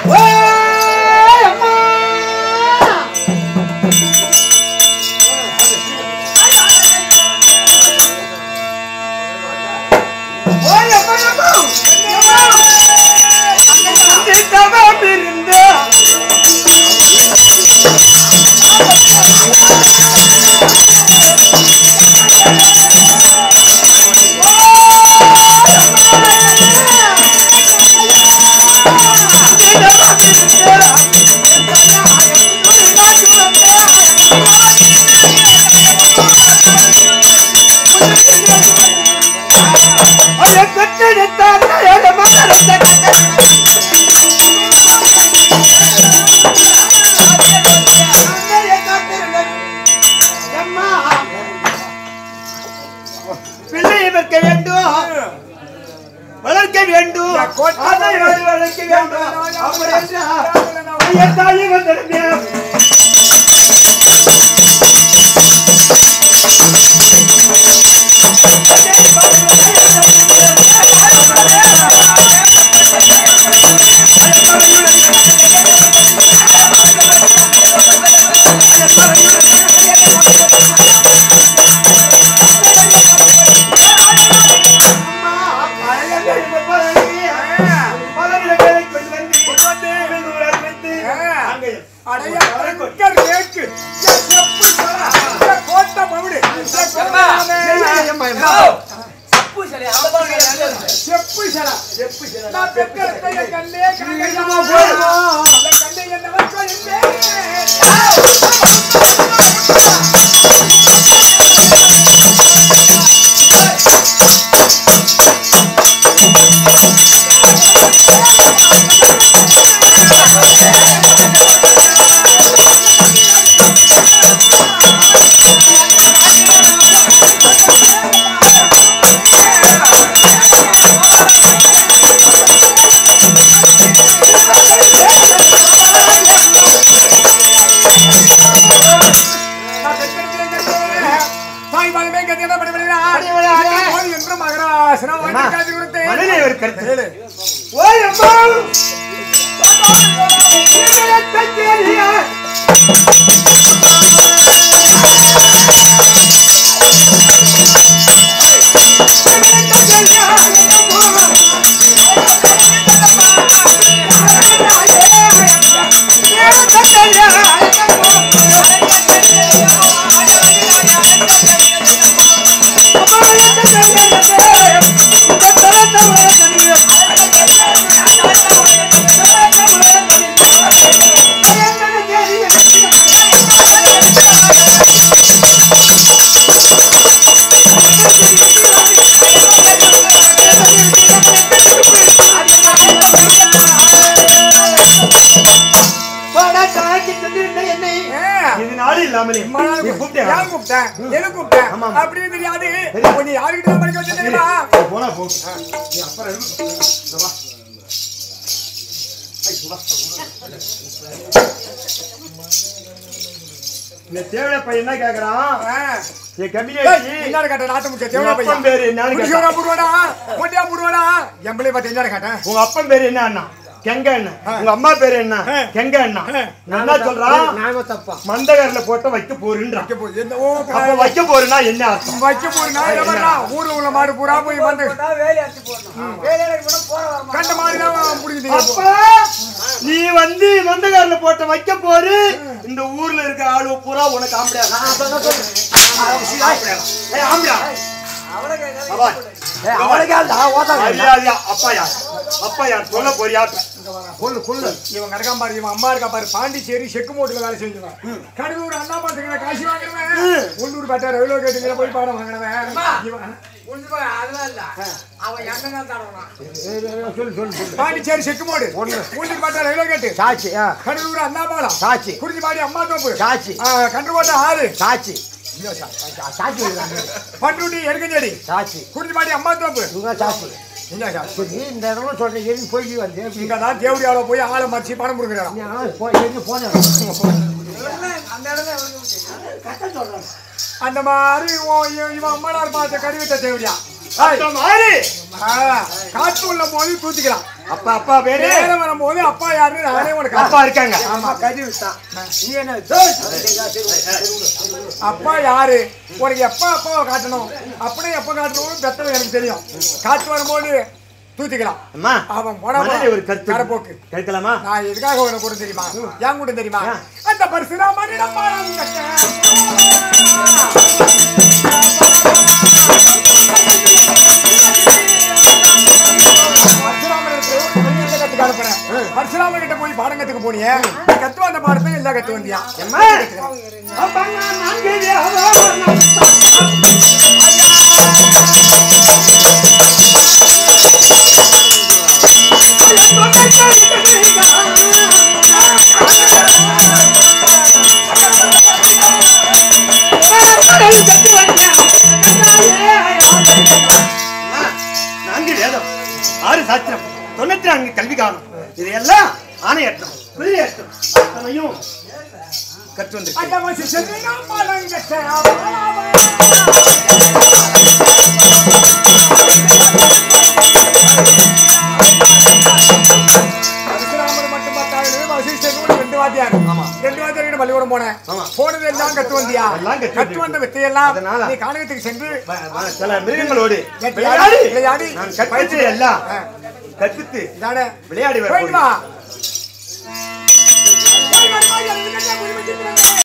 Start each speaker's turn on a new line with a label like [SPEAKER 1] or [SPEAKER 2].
[SPEAKER 1] ஓய் அம்மா ஓய் அம்மா அம்மா அங்கே தவம் இருந்தா அதை பெற்றெடுத்தார் தயார மகரத்தை அம்மா பிள்ளையை வைக்க வேண்டும் வளர்க்க வேண்டும் அதை வளர்க்க வேண்டும் அப்படி என்றால் ஐயா தாயை வந்திருந்தேன் மனதிலே ஒரு கருத்து ஓய் அம்மா இதயத்தை தேடிய இது நாடு இல்லாமலே நீ கூப்பிட்டியா? ஆமா, ஆமா.
[SPEAKER 2] அப்படின்னு தெரியாது உன்னை யாருக்கிட்ட தான் படிக்க வச்சு தெரியுமா
[SPEAKER 1] போனா போ நீ அப்புறம் இரு. இதோ வா. ஐ, வா. இந்த தேவைய பையன் என்ன கேக்குறான் என் கம்யூனிட்டி
[SPEAKER 2] எல்லாரும் கேட்ட நாட்டு முக்கிய
[SPEAKER 1] உங்க
[SPEAKER 2] தேவையா
[SPEAKER 1] அப்பன்
[SPEAKER 2] பையன்
[SPEAKER 1] பேரு என்னன்னு
[SPEAKER 2] குடிசோரா
[SPEAKER 1] கேட்டான்.
[SPEAKER 2] புருவாடா மொட்டையா புருவாடா என் பிள்ளை பார்த்து எல்லாரும் கேட்டேன்
[SPEAKER 1] உங்க அப்பன் பேரு என்ன அண்ணா கெங்க அண்ணா உங்க அம்மா பேரு என்ன
[SPEAKER 2] ஆ.
[SPEAKER 1] கெங்க அண்ணா நான் என்ன சொல்றான் மந்தகர்ல போட்ட வைக்க போறேன்றான்
[SPEAKER 2] வைக்க போகுது என்ன ஓ
[SPEAKER 1] அப்ப வைக்க போறேன்னா என்ன அர்த்தம்
[SPEAKER 2] வைக்க போகுது நான் எவர்றா ஊர்ல உள்ள மாடு பூரா போய் வந்து கண்ட மாதிரி தான் புடிக்குது
[SPEAKER 1] அப்ப நீ வந்து மந்தகாரில் போட்ட வைக்க போரு இந்த ஊர்ல இருக்க ஆளு பூரா உனக்கு ஆம்படியா நான் அதான் சொல்றேன். ஆம்படியா. ஏய், ஆம்படியா. அப்பா. மரியாதையா, அப்பா யார் அப்பா யார் சொல்ல போறியா
[SPEAKER 2] கொள்ளு கொள்ளு இவன் கிடக்காம பாரு இவன் அம்மா இருக்கா பாரு பாண்டிச்சேரி செக்கு மூட்டில் வேலை செஞ்சுருவான் கடலூர் அண்ணா பாத்துக்கிற காசு வாங்குறவன் உள்ளூர் பட்டா ரயில்வே கேட்டுக்கிற போய் பாடம் வாங்கினவன் இவன் பாண்டிச்சேரி செக்கு மூடு உள்ளூர் பட்டா ரயில்வே கேட்டு
[SPEAKER 3] சாட்சி ஆ,
[SPEAKER 2] கடலூர் அண்ணா பாலம்
[SPEAKER 3] சாட்சி
[SPEAKER 2] குறிஞ்சிபாடி அம்மா தோப்பு
[SPEAKER 3] சாட்சி
[SPEAKER 2] கன்றுகோட்டை ஆறு
[SPEAKER 3] சாட்சி சாட்சி இருக்காங்க.
[SPEAKER 2] பண்ருட்டி எருக்கஞ்சேடி
[SPEAKER 3] சாட்சி
[SPEAKER 2] குறிஞ்சிபாடி அம்மா தோப்பு
[SPEAKER 3] இவங்க சாட்சி
[SPEAKER 2] எங்க சாட்சி?
[SPEAKER 3] சரி, இந்த இடம்லாம் சொல்றேன் எதுவும் போய் வந்து
[SPEAKER 2] இங்க தான் தேவடியால போய் ஆளை மறிச்சு பணம் கொடுக்குறான்
[SPEAKER 3] நான் போய் எங்க போனேன்
[SPEAKER 2] அந்த மாதிரி ஓ- இவன் இவன் அம்மனார் பார்த்த கருவித்த தேவடியா
[SPEAKER 1] அந்த மாதிரி
[SPEAKER 2] ஆ, காற்று உள்ள போது தூத்திக்கலாம்
[SPEAKER 1] அப்பா அப்பா பேரு
[SPEAKER 2] நேரம் வரும்போது அப்பா யாருன்னு நானே உனக்கு
[SPEAKER 1] அப்பா இருக்காங்க
[SPEAKER 3] ஆமா கதிர் தான் நீ என்ன
[SPEAKER 2] அப்பா யாரு உனக்கு எப்ப அப்பாவை காட்டணும் அப்படியே எப்ப காட்டணும்னு பெத்தவன் எனக்கு தெரியும் காட்டு வரும்போது தூத்திக்கலாம்
[SPEAKER 1] அம்மா
[SPEAKER 2] அவன் போனா
[SPEAKER 1] மனதிலே ஒரு கருத்து
[SPEAKER 2] கரப்போக்கு
[SPEAKER 1] கேட்கலாமா
[SPEAKER 2] நான் எதுக்காக உனக்கு கூட தெரியுமா ஏன் கூட தெரியுமா அந்த பரசுராமனிடம் பாடம் கட்ட பரசுராமனுக்கு வெளியில கத்துக்க அனுப்புனேன். பரசுராமன் கிட்ட போய் பாடம் கத்துக்க போனியே நீ கத்து வந்த பாடத்தை எல்லாம் கத்து வந்தியா
[SPEAKER 1] அம்மா அப்பா நான் நான்கு தேவா அம்மா, நான்கு வேதம் ஆறு சாஸ்திரம் தொண்ணூத்தி நான்கு கல்வி காணும் இதையெல்லாம் ஆணையற்றம் குதிரையற்றம் அத்தனையும் கற்று வந்திருக்கேன்
[SPEAKER 2] அந்த வசிஷ்டனிடம் பாடம் கட்ட பரசுராமர் மட்டும் பார்த்தாலே வசிஷ்டனோட ரெண்டு வாத்தியார் ரெண்டு வாத்தியார்கிட்ட பள்ளிக்கூடம் போனேன்
[SPEAKER 1] ஆமா.
[SPEAKER 2] போனது எல்லாம் கத்து வந்தியா
[SPEAKER 1] எல்லாம் கத்து
[SPEAKER 2] கத்து வந்த வித்தையெல்லாம்
[SPEAKER 1] அதனால-
[SPEAKER 2] நீ காணகத்துக்கு சென்று
[SPEAKER 1] வ- வ- சில மிருகங்களோடு
[SPEAKER 2] விளையாடி, விளையாடி,
[SPEAKER 1] நான் கற்பித்து எல்லாம்
[SPEAKER 2] ஆ.
[SPEAKER 1] கற்பித்து
[SPEAKER 2] தானே
[SPEAKER 1] விளையாடி வர
[SPEAKER 2] போயிட்டு வா
[SPEAKER 1] போகிறேன்.
[SPEAKER 2] போய் வருமா, எனக்கு என்ன புரிமை சித்திரமே?